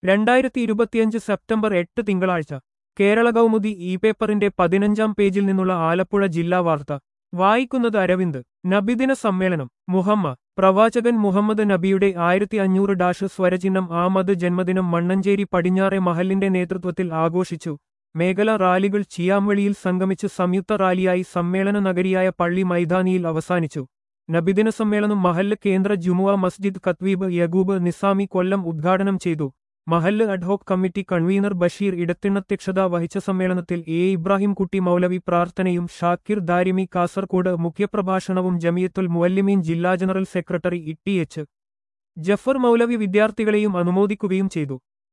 രണ്ടായിരത്തി ഇരുപത്തിയഞ്ച് സെപ്റ്റംബർ എട്ട് തിങ്കളാഴ്ച കേരള കൗമുദി ഇ പേപ്പറിന്റെ പതിനഞ്ചാം പേജിൽ നിന്നുള്ള ആലപ്പുഴ ജില്ലാ വാർത്ത വായിക്കുന്നത് അരവിന്ദ് നബിദിന സമ്മേളനം മുഹമ്മ പ്രവാചകൻ മുഹമ്മദ് നബിയുടെ ആയിരത്തി അഞ്ഞൂറ് ഡാഷ് സ്വരചിഹ്നം ആമത് ജന്മദിനം മണ്ണഞ്ചേരി പടിഞ്ഞാറെ മഹലിന്റെ നേതൃത്വത്തിൽ ആഘോഷിച്ചു മേഖല റാലികൾ ചിയാംവെളിയിൽ സംഗമിച്ച് സംയുക്ത റാലിയായി സമ്മേളന നഗരിയായ പള്ളി മൈതാനിയിൽ അവസാനിച്ചു നബിദിന സമ്മേളനം മഹല്ല് കേന്ദ്ര ജുമുഅ മസ്ജിദ് കത്വീബ് യഗൂബ് നിസാമി കൊല്ലം ഉദ്ഘാടനം ചെയ്തു മഹല്ല് അഡ്ഹോക് കമ്മിറ്റി കൺവീനർ ബഷീർ ഇടത്തിണ്ണധ്യക്ഷത വഹിച്ച സമ്മേളനത്തിൽ എ ഇബ്രാഹിം കുട്ടി മൗലവി പ്രാർത്ഥനയും ഷാക്കിർ ദാരിമി കാസർകോട് മുഖ്യപ്രഭാഷണവും ജമിയത്തുൽ മുവല്ലിമീൻ ജില്ലാ general secretary E T H Jafar Moulavi വിദ്യാർത്ഥികളെയും അനുമോദിക്കുകയും ചെയ്തു